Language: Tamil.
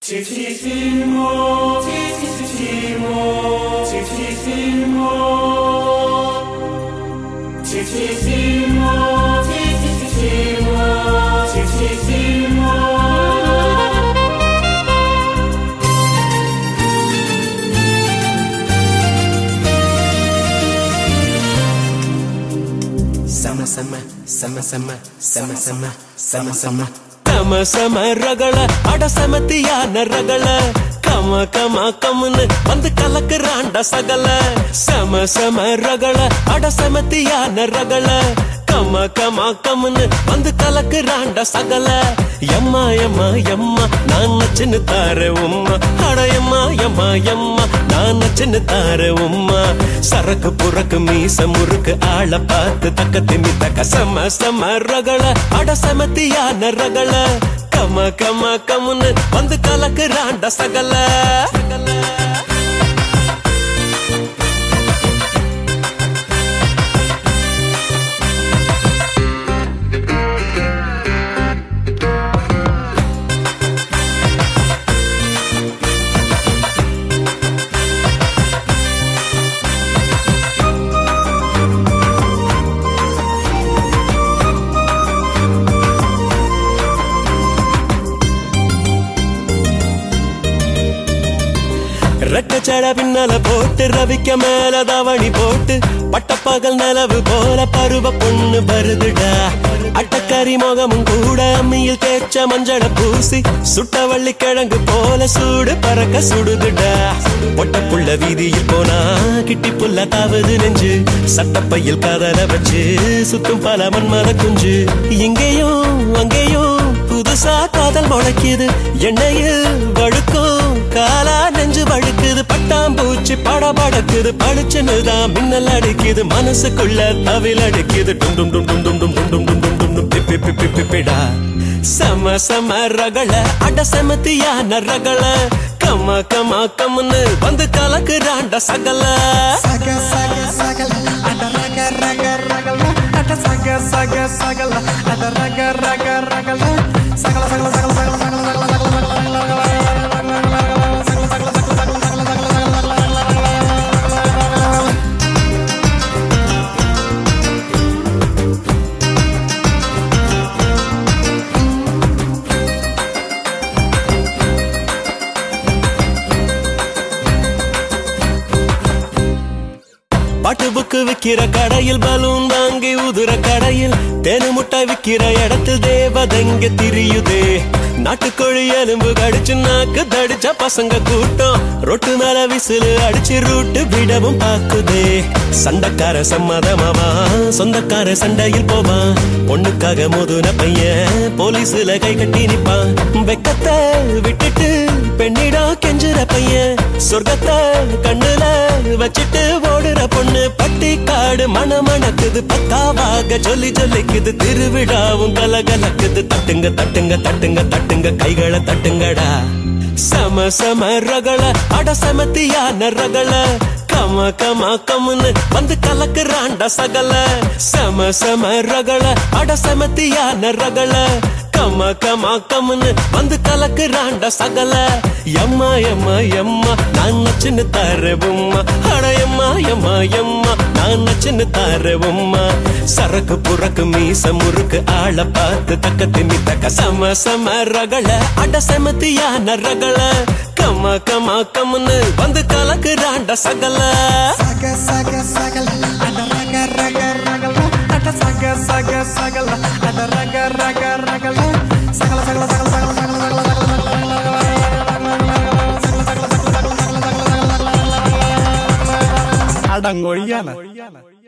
Titissimo, titissimo, titissimo, titissimo, titissimo, titissimo. சம சம சம சம சம சம சம சம சம சம ரகள அட சமத்தியான ரகள கம கம கம்னு வந்து கலக்குறாண்ட சகல சம சம ரகள அட சமத்தியான ரகள கம கம கம்னு வந்து கலக்குறாண்ட சகல எம்மா எம்மா எம்மா நான் நச்சுன்னு தார உம்மா அட எம்மா எம்மா எம்மா நான் நச்சுன்னு தார உம்மா சரக்கு புறக்கு மீச முறுக்கு ஆள பார்த்து தக்க திமி தக்க சம சம ரகள அட சமத்தியான ரகள கம கம கம்னு வந்து கலக்குறாண்ட சகல சகல ரெட்டச்சட பின்னல போட்டு ரவிக்க மேல தவணி போட்டு பட்டப்பகல் நிலவு போல பருவ பொண்ணு வருதுடா அட்டக்கறி முகமும் கூட அம்மியில் தேய்ச்ச மஞ்சள பூசி சுட்ட வள்ளி கிழங்கு போல சூடு பறக்க சுடுதுடா பொட்டப்புள்ள வீதியில் போனா கிட்டி புல்ல தாவது நெஞ்சு சட்டப்பையில் கதல வச்சு சுத்தும் பல மன்மத குஞ்சு இங்கேயும் அங்கேயும் புதுசா காதல் முளைக்குது எண்ணெயில் வழுக்கும் காலா நெஞ்சு வழுக்குது பட்டாம்பூச்சி படபடக்குது பளிச்சுன்னு தான் மின்னல் அடிக்குது மனசுக்குள்ள தவில் அடிக்குது டும் டும் டும் டும் டும் டும் டும் டும் டும் டும் டும் டும் பிப்பி பிப்பி பிப்பிடா சம சம ரகள அட செமத்தியான ரகள கம கம கம்னு வந்து கலக்குறாண்ட சகல சக சக சகல அட ரக ரக ரகல அட சக சக சகல அட ரக ரக ரகல சகல சகல சகல சகல சகல சகல சகல சகல பாட்டு புக்கு விக்கிற கடையில் பலூன் வாங்கி உதுற கடையில் தேனு முட்டாய் விக்கிற இடத்தில் தேவதங்க திரியுதே நாட்டுக்கோழி எலும்பு கடிச்சு நாக்கு தடிச்ச பசங்க கூட்டம் ரொட்டு மேல விசிலு அடிச்சு ரூட்டு விடவும் பாக்குதே சண்டைக்கார சம்மதமாவா சொந்தக்கார சண்டையில் போவான் பொண்ணுக்காக மோதுன பையன் போலீஸ்ல கை கட்டி நிப்பான் வெக்கத்தை விட்டுட்டு பெண்ணிடம் கெஞ்சுற பையன் சொர்க்கத்தை கண்ணுல வச்சிட்டு ஓடுற பொண்ணு பட்டி காடு மணமணக்குது பத்தாவாக சொல்லி சொல்லிக்குது திருவிழாவும் கலகலக்குது தட்டுங்க தட்டுங்க தட்டுங்க தட்டுங்க கைகளை தட்டுங்கடா சம சம ரகள அட சமத்தியான ரகள கம கம கம்னு வந்து கலக்குறாண்ட சகல சம சம ரகள அட சமத்தியான ரகள கம கம கம்னு வந்து கலக்குறாண்ட சகல எம்மா எம்மா எம்மா நான் நச்சுன்னு தரவும்மா அட எம்மா எம்மா எம்மா நான் நச்சுன்னு தரவும்மா சரக்கு புறக்கு மீச முறுக்கு ஆள பார்த்து தக்க திமி தக்க சம சம ரகள அட செமத்தியான ரகள கம கம கம்னு வந்து கலக்குறாண்ட சகல சக சக சகல அட ரக ரக ரகல அட சக சக சகல அட ரக ரக ரகல சகல சகல சகல சகல சகல சகல சகல அடங்கொழியான